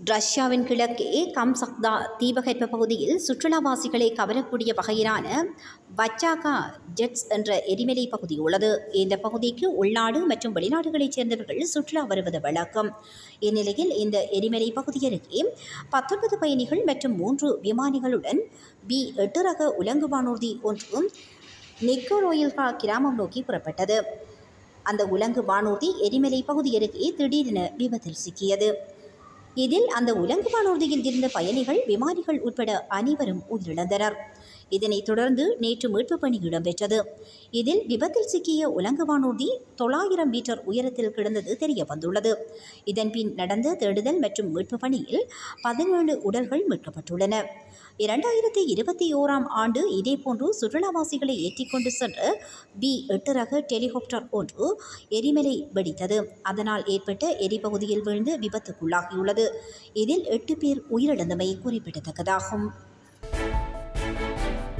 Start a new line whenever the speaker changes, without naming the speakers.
ரஷ்யாவின் கிழக்கே கம்சக்தா தீபகற்ப பகுதியில் சுற்றுலாவாசிகளை கவரக்கூடிய வகையிலான வச்சாகா ஜெட்ஸ் என்ற எரிமலை பகுதி உள்ளது இந்த பகுதிக்கு உள்நாடு மற்றும் வெளிநாடுகளைச் சேர்ந்தவர்கள் சுற்றுலா வருவது வழக்கம் இந்நிலையில் இந்த எரிமலை பகுதி அருகே பத்தொன்பது பயணிகள் மற்றும் மூன்று விமானிகளுடன் பி எட்டு ரக உலங்கு வானூர்தி ஒன்று நிக்கோரோயில்கா கிராமம் நோக்கி புறப்பட்டது அந்த உலங்கு வானூர்தி எரிமலை பகுதி அருகே திடீரென விபத்தில் சிக்கியது இதில் அந்த உலங்கு வானூர்தியில் இருந்த பயணிகள் விமானிகள் உட்பட அனைவரும் உயிரிழந்தனர் இதனைத் தொடர்ந்து நேற்று மீட்புப் பணி இடம்பெற்றது இதில் விபத்தில் சிக்கிய உலங்கு வானூர்தி தொள்ளாயிரம் மீட்டர் உயரத்தில் கிடந்தது தெரிய வந்துள்ளது இதன்பின் நடந்த தேடுதல் மற்றும் மீட்புப் பணியில் பதினேழு உடல்கள் மீட்கப்பட்டுள்ளன இரண்டாயிரத்தி இருபத்தி ஓராம் ஆண்டு இதேபோன்று சுற்றுலாவாசிகளை ஏற்றிக்கொண்டு சென்ற பி எட்டு ரக டெலிகாப்டர் ஒன்று எரிமலை வெடித்தது அதனால் ஏற்பட்ட எரிபகுதியில் வீழ்ந்து விபத்துக்குள்ளாகியுள்ளது இதில் எட்டு பேர் உயிரிழந்தமை குறிப்பிடத்தக்கதாகும்